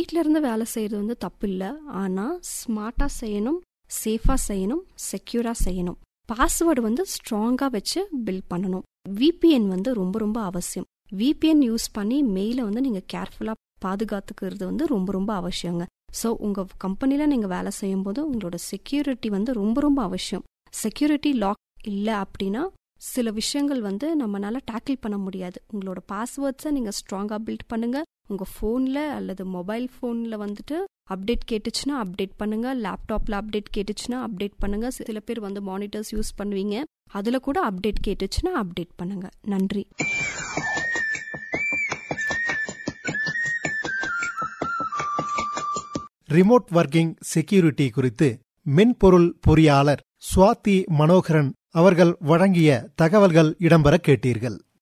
வீட்ல இருந்து வேலை செய்யறது வந்து தப்பு இல்லை ஆனா ஸ்மார்ட்டா செய்யணும் சேஃபா செய்யணும் செக்யூரா செய்யணும் பாஸ்வேர்டு வந்து ஸ்ட்ராங்கா வச்சு பில்ட் பண்ணணும் விபிஎன் வந்து ரொம்ப ரொம்ப அவசியம் விபிஎன் யூஸ் பண்ணி மெயிலை வந்து நீங்க கேர்ஃபுல்லா பாதுகாத்துக்கிறது வந்து ரொம்ப ரொம்ப அவசியங்க ஸோ உங்க கம்பெனில நீங்க வேலை செய்யும் போது உங்களோட செக்யூரிட்டி வந்து ரொம்ப ரொம்ப அவசியம் செக்யூரிட்டி லாக் இல்லை அப்படின்னா சில விஷயங்கள் வந்து நம்மளால டேக்கிள் பண்ண முடியாது உங்களோட பாஸ்வேர்ட்ஸை நீங்க ஸ்ட்ராங்கா பில்ட் பண்ணுங்க உங்க ஃபோன்ல அல்லது மொபைல் ஃபோன்ல வந்துட்டு அப்டேட் கேட்டுச்சுன்னா அப்டேட் பண்ணுங்க லேப்டாப்ல அப்டேட் கேட்டுச்சுன்னா அப்டேட் பண்ணுங்க சில பேர் வந்து மானிட்டர்ஸ் யூஸ் பண்ணுவீங்க அதுல கூட அப்டேட் கேட்டுச்சுன்னா அப்டேட் பண்ணுங்க நன்றி ரிமோட் ஒர்க்கிங் செக்யூரிட்டி குறித்து மென்பொருள் பொறியாளர் சுவாதி மனோகரன் அவர்கள் வழங்கிய தகவல்கள் இடம்பெற கேட்டீர்கள்